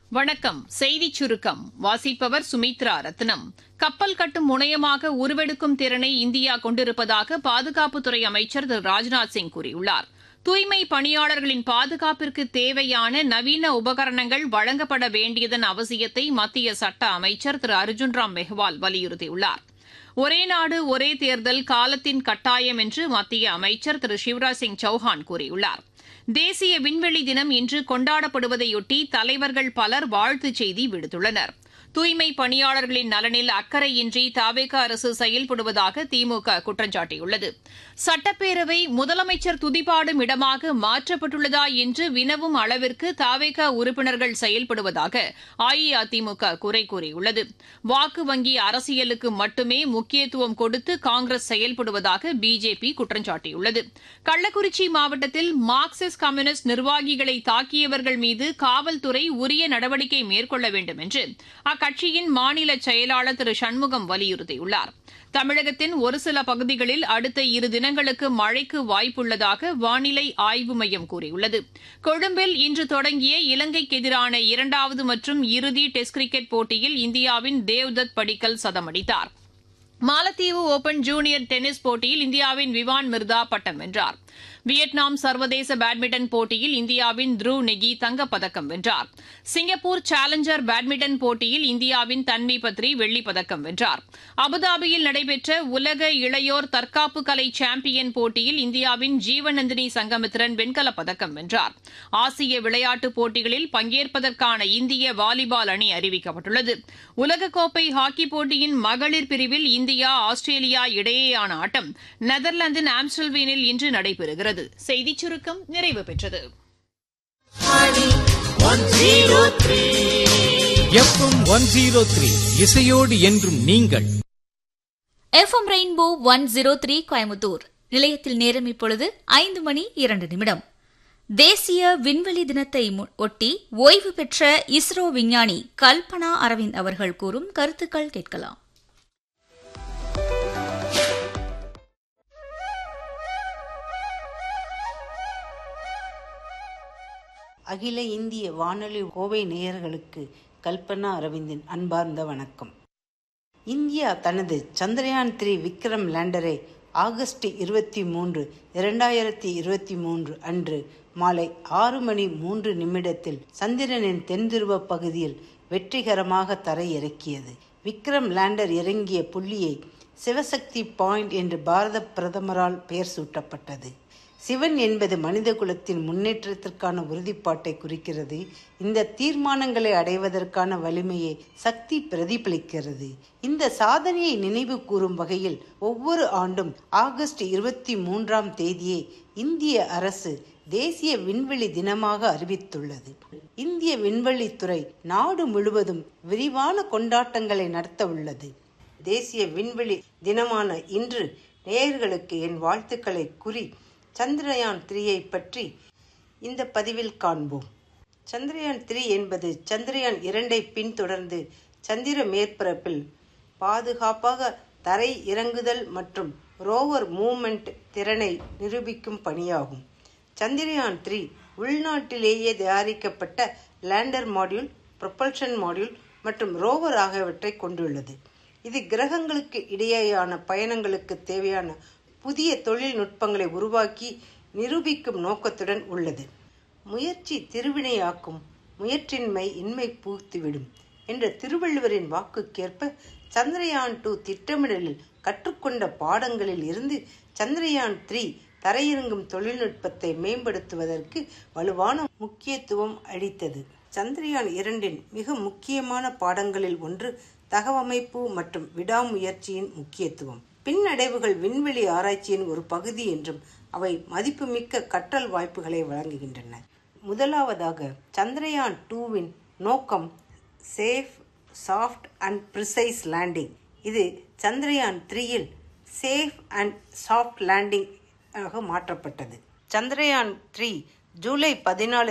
வணக்கம் செய்திச் சுருக்கம் வாசிப்பவர் சுமித்ரா ரத்னம் கப்பல் கட்டும் முனையமாக உருவெடுக்கும் திறனை இந்தியா கொண்டிருப்பதாக பாதுகாப்புத்துறை அமைச்சர் திரு ராஜ்நாத் சிங் கூறியுள்ளார் தூய்மை பணியாளர்களின் பாதுகாப்பிற்கு தேவையான நவீன உபகரணங்கள் வழங்கப்பட வேண்டியதன் அவசியத்தை மத்திய சட்ட அமைச்சர் திரு அர்ஜுன் ராம் மெஹ்வால் வலியுறுத்தியுள்ளார் ஒரே நாடு ஒரே தேர்தல் காலத்தின் கட்டாயம் என்று மத்திய அமைச்சர் திரு சிவராஜ் சிங் சௌஹான் கூறியுள்ளார் தேசிய விண்வெளி தினம் இன்று கொண்டாடப்படுவதையொட்டி தலைவர்கள் பலர் வாழ்த்துச் செய்தி விடுத்துள்ளனர் தூய்மை பணியாளர்களின் நலனில் அக்கறையின்றி தாவேக அரசு செயல்படுவதாக திமுக குற்றம் சாட்டியுள்ளது சட்டப்பேரவை முதலமைச்சர் துதிபாடும் இடமாக மாற்றப்பட்டுள்ளதா என்று வினவும் அளவிற்கு தாவேக உறுப்பினர்கள் செயல்படுவதாக அஇஅதிமுக குறை கூறியுள்ளது வாக்கு வங்கி அரசியலுக்கு மட்டுமே முக்கியத்துவம் கொடுத்து காங்கிரஸ் செயல்படுவதாக பிஜேபி குற்றம் சாட்டியுள்ளது கள்ளக்குறிச்சி மாவட்டத்தில் மார்க்சிஸ்ட் கம்யூனிஸ்ட் நிர்வாகிகளை தாக்கியவர்கள் மீது காவல்துறை உரிய நடவடிக்கை மேற்கொள்ள வேண்டும் என்று அக்கட்சியின் மாநில செயலாளர் திரு சண்முகம் வலியுறுத்தியுள்ளார் தமிழகத்தின் ஒரு சில பகுதிகளில் அடுத்த இரு தினங்களுக்கு மழைக்கு வாய்ப்புள்ளதாக வானிலை ஆய்வு மையம் கூறியுள்ளது கொழும்பில் இன்று தொடங்கிய இலங்கைக்கு எதிரான இரண்டாவது மற்றும் இறுதி டெஸ்ட் கிரிக்கெட் போட்டியில் இந்தியாவின் தேவ்தத் படிக்கல் சதமடித்தார் மாலத்தீவு ஓபன் ஜூனியர் டென்னிஸ் போட்டியில் இந்தியாவின் விவான் மிர்தா பட்டம் வென்றார் வியட்நாம் சர்வதேச பேட்மிண்டன் போட்டியில் இந்தியாவின் த்ருவ் நெகி தங்கப்பதக்கம் வென்றார் சிங்கப்பூர் சேலஞ்சர் பேட்மிண்டன் போட்டியில் இந்தியாவின் தன்வி பத்ரி வெள்ளிப்பதக்கம் வென்றார் அபுதாபியில் நடைபெற்ற உலக இளையோர் தற்காப்பு கலை சாம்பியன் போட்டியில் இந்தியாவின் ஜீவநந்தினி சங்கமித்ரன் வெண்கலப் பதக்கம் வென்றார் ஆசிய விளையாட்டுப் போட்டிகளில் பங்கேற்பதற்கான இந்திய வாலிபால் அணி அறிவிக்கப்பட்டுள்ளது உலகக்கோப்பை ஹாக்கி போட்டியின் மகளிர் பிரிவில் இந்தியா ஆஸ்திரேலியா இடையேயான ஆட்டம் நெதர்லாந்தின் ஆம்ஸ்டல்வீனில் இன்று நடைபெறுகிறது செய்திச் சுருக்கம் நிறைவு பெற்றது எஃப்எம் ஒன் ஜீரோ த்ரீ இசையோடு என்றும் நீங்கள் FM rainbow one zero three Coimbatore நிலையத்தில் நேரம் இப்பொழுது ஐந்து மணி இரண்டு நிமிடம் தேசிய விண்வெளி தினத்தை மு- ஒட்டி ஓய்வு பெற்ற இஸ்ரோ விஞ்ஞானி கல்பனா அரவிந்த் அவர்கள் கூறும் கருத்துக்கள் கேட்கலாம் அகில இந்திய வானொலி கோவை நேயர்களுக்கு கல்பனா அரவிந்தின் அன்பார்ந்த வணக்கம் இந்தியா தனது சந்திரயான் த்ரீ விக்ரம் லேண்டரை ஆகஸ்ட் இருபத்தி மூன்று இரண்டாயிரத்தி இருபத்தி மூன்று அன்று மாலை ஆறு மணி மூன்று நிமிடத்தில் சந்திரனின் தென்துருவ பகுதியில் வெற்றிகரமாக தரையிறக்கியது விக்ரம் லேண்டர் இறங்கிய புள்ளியை சிவசக்தி பாயிண்ட் என்று பாரத பிரதமரால் பெயர் சூட்டப்பட்டது சிவன் என்பது மனித குலத்தின் முன்னேற்றத்திற்கான உறுதிப்பாட்டை குறிக்கிறது இந்த தீர்மானங்களை அடைவதற்கான வலிமையை சக்தி பிரதிபலிக்கிறது இந்த சாதனையை நினைவு கூறும் வகையில் ஒவ்வொரு ஆண்டும் ஆகஸ்ட் இருபத்தி மூன்றாம் தேதியை இந்திய அரசு தேசிய விண்வெளி தினமாக அறிவித்துள்ளது இந்திய விண்வெளித்துறை நாடு முழுவதும் விரிவான கொண்டாட்டங்களை நடத்த உள்ளது தேசிய விண்வெளி தினமான இன்று நேயர்களுக்கு என் வாழ்த்துக்களை கூறி சந்திரயான் த்ரீயை பற்றி இந்த பதிவில் காண்போம் சந்திரயான் த்ரீ என்பது சந்திரயான் இரண்டை பின்தொடர்ந்து சந்திர மேற்பரப்பில் பாதுகாப்பாக தரை இறங்குதல் மற்றும் ரோவர் மூவ்மெண்ட் திறனை நிரூபிக்கும் பணியாகும் சந்திரயான் த்ரீ உள்நாட்டிலேயே தயாரிக்கப்பட்ட லேண்டர் மாடியூல் ப்ரொபல்ஷன் மாடியூல் மற்றும் ரோவர் ஆகியவற்றை கொண்டுள்ளது இது கிரகங்களுக்கு இடையேயான பயணங்களுக்கு தேவையான புதிய தொழில்நுட்பங்களை உருவாக்கி நிரூபிக்கும் நோக்கத்துடன் உள்ளது முயற்சி திருவினையாக்கும் முயற்றின்மை இன்மை பூத்துவிடும் என்ற திருவள்ளுவரின் வாக்குக்கேற்ப சந்திரயான் டூ திட்டமிடலில் கற்றுக்கொண்ட பாடங்களில் இருந்து சந்திரயான் த்ரீ தரையிறங்கும் தொழில்நுட்பத்தை மேம்படுத்துவதற்கு வலுவான முக்கியத்துவம் அளித்தது சந்திரயான் இரண்டின் மிக முக்கியமான பாடங்களில் ஒன்று தகவமைப்பு மற்றும் விடாமுயற்சியின் முக்கியத்துவம் பின்னடைவுகள் விண்வெளி ஆராய்ச்சியின் ஒரு பகுதி என்றும் அவை மதிப்புமிக்க கற்றல் வாய்ப்புகளை வழங்குகின்றன முதலாவதாக சந்திரயான் டூவின் நோக்கம் safe soft and precise landing இது சந்திரயான் த்ரீயில் சேஃப் அண்ட் சாஃப்ட் லேண்டிங் ஆக மாற்றப்பட்டது சந்திரயான் த்ரீ ஜூலை பதினாலு